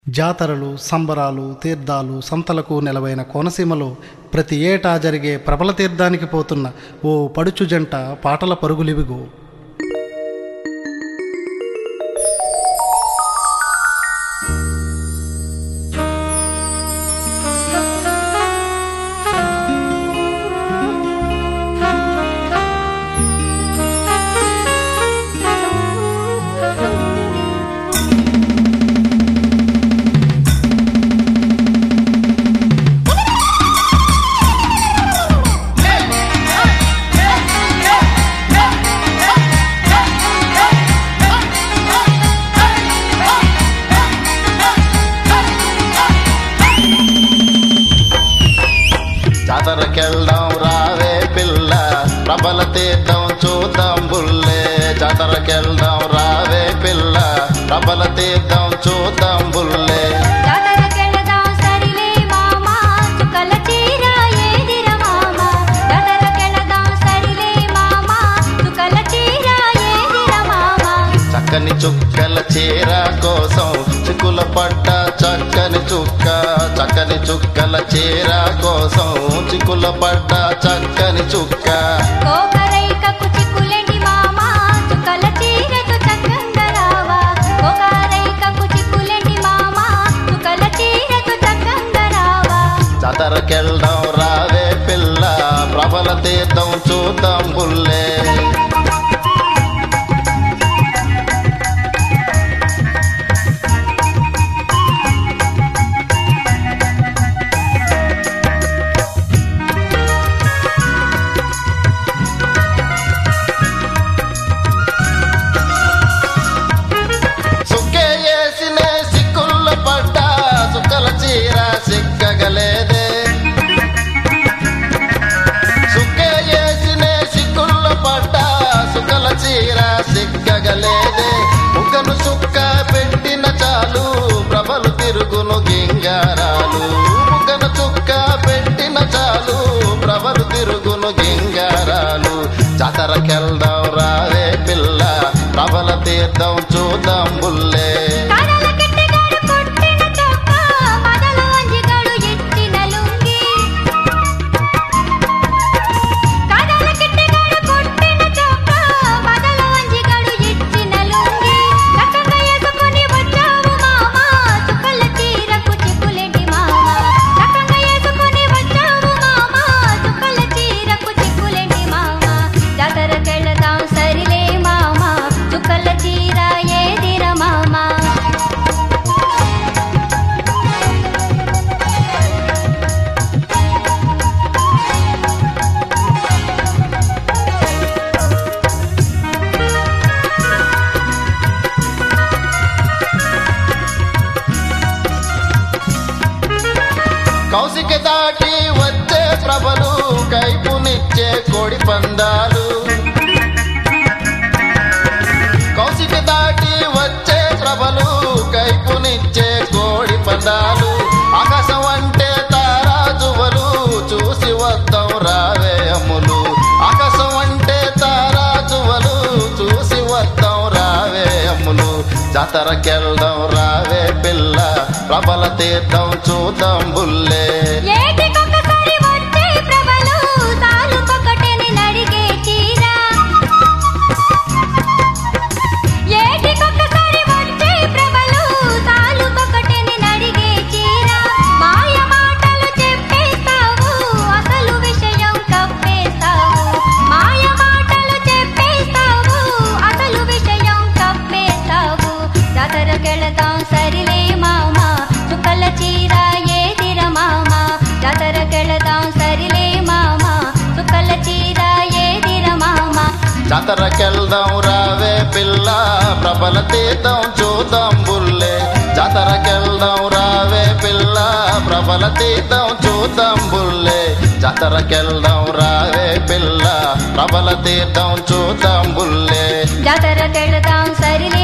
జాతరలు సంబరాలు తీర్థాలు సంతలకు నెలవైన కోనసీమలో ప్రతి ఏటా జరిగే ప్రబల తీర్థానికి పోతున్న ఓ పడుచు జంట పాటల పరుగులివిగో జాతరకెళ్దాం రావే పిల్ల ప్రబల తీర్థం చూద్దాం బుల్లే జాతరకెళ్దాం రావే పిల్ల ప్రబల తీర్థం చూద్దాం బుల్లే జాతరకెళదాం సరిలే మామా చుక్కల చీర ఏదిర మామా జాతరకెళదాం సరిలే మామా చుక్కల చీర ఏదిర మామా చక్కని చుక్కల చీర కోసం చిక్కుల పడ్డ చక్కని చుక్క చక్కని చుక్కల చీర కోసం చిక్కుల పడ్డ చక్కని చుక్క కోకరైకకు చిక్కులేంటి మామా చుక్కల చీరతో చక్కంగా రావా కోకరైకకు చిక్కులేంటి మామా చుక్కల చీరతో చక్కంగా రావా జాతరకెళ్దాం రావే పిల్ల ప్రబల తీర్థం చూద్దాం బుల్లే సుక్కే వేసినే సిక్కుల్ల పడ్డ సుక్కల చీర సిక్కగలేదే సుక్కే వేసినే సిక్కుల్ల పడ్డ సుక్కల చీర సిక్కగలేదే ముఖను సుక్క పెట్టిన చాలు ప్రభలు తిరుగును గింగారాలు ముఖను చుక్క పెట్టిన చాలు ప్రభలు తిరుగును గింగారాలు జాతరకెళ్దాం రావే పిల్ల ప్రబల తీర్థం చూద్దాం బుల్లే కడల కిట్టగాడు కొట్టిన చొక్క మదల వంజిగాడు ఎత్తిన లుంగి కడల కిట్టగాడు కొట్టిన చొక్క మదల వంజిగాడు ఎత్తిన లుంగి చక్కగా వేసుకొని వచ్చావు మామా చుక్కల చీరకు చిక్కులేంటి మామా చక్కగా వేసుకొని వచ్చావు మామా చుక్కల చీరకు చిక్కులేంటి మామా జాతరకెళదాం సరిలే మామా చుక్కల చీర ఏదిర మామా కౌశిక దాటి వచ్చే ప్రభలు కైపునిచ్చే కోడి పందాలు కౌశిక దాటి వచ్చే ప్రభలు కైపునిచ్చే కోడి పందాలు ఆకాశం అంటే తారాజువలు చూసి వద్దాం రావే అమ్ములు ఆకాశం అంటే తారాజువలు చూసి వద్దాం రావే అమ్ములు జాతరకెళ్దాం రావే పిల్ల ప్రబల తీర్థం చూద్దాం బుల్లే ఏటికొకసారి వచ్చే ప్రభలు సాలుకొకటని నడిగే చీర ఏటికొకసారి వచ్చే ప్రభలు సాలుకొకటని నడిగే చీర మాయ మాటలు చెప్పేస్తావు అసలు విషయం కప్పేస్తావు మాయ మాటలు చెప్పేస్తావు అసలు విషయం కప్పేస్తావు జాతరకెళదాం సరిలే మామా చుక్కల చీర ఏదిర మామా జాతరకెళదాం సరిలే మామా చుక్కల చీర ఏదిర మామా జాతరకెళ్దాం రావే పిల్ల ప్రబల తీర్థం చూద్దాం బుల్లే జాతరకెళ్దాం రావే పిల్ల ప్రబల తీర్థం చూద్దాం బుల్లే జాతరకెళ్దాం రావే పిల్ల ప్రబల తీర్థం చూద్దాం బుల్లే జాతరకెళదాం సరిలే